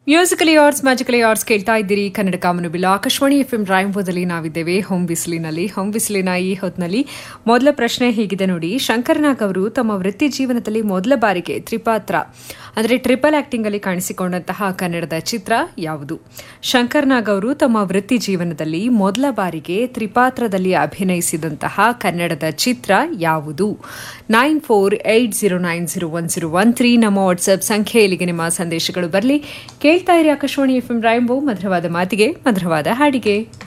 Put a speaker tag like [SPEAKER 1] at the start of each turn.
[SPEAKER 1] musically arts magically arts ಕೇಳ್ತಾ ಇದ್ದೀರಿ ಕನ್ನಡ ಕಾಮನು ಬಿಲ್ಲ ಆಕಾಶವಾಣಿ ಎಫ್ ಎಂ ರಾಯಂಬೋದಲ್ಲಿ ನಾವಿದ್ದೇವೆ ಹೋಮ್ ಬಿಸಿಲಿನಲ್ಲಿ ಹೋಮ್ ಬಿಸಿಲಿನ ಈ ಹೊತ್ತಿನಲ್ಲಿ ಮೊದಲ ಪ್ರಶ್ನೆ ಹೀಗಿದೆ ನೋಡಿ ಶಂಕರನಾಗ್ ಅವರು ತಮ್ಮ ವೃತ್ತಿ ಜೀವನದಲ್ಲಿ ಮೊದಲ ಬಾರಿಗೆ ತ್ರಿಪಾತ್ರ ಅಂದರೆ ಟ್ರಿಪಲ್ ಆಕ್ಟಿಂಗ್ ಅಲ್ಲಿ ಕಾಣಿಸಿಕೊಂಡಂತಹ ಕನ್ನಡದ ಚಿತ್ರ ಯಾವುದು ಶಂಕರ್ನಾಗ್ ಅವರು ತಮ್ಮ ವೃತ್ತಿ ಜೀವನದಲ್ಲಿ ಮೊದಲ ಬಾರಿಗೆ ತ್ರಿಪಾತ್ರದಲ್ಲಿ ಅಭಿನಯಿಸಿದಂತಹ ಕನ್ನಡದ ಚಿತ್ರ ಯಾವುದು nine four eight zero nine zero one zero one three ನಮ್ಮ ವಾಟ್ಸ್ಆಪ್ ಸಂಖ್ಯೆ ಇಲ್ಲಿಗೆ ನಿಮ್ಮ ಸಂದೇಶಗಳು ಬರಲಿ ಕೇಳ್ತಾ ಇರಿ ಆಕಾಶವಾಣಿ ಎಫ್ ಎಂ ರಾಯಂಬೋ ಮಧುರವಾದ ಮಾತಿಗೆ ಮಧುರವಾದ ಹಾಡಿಗೆ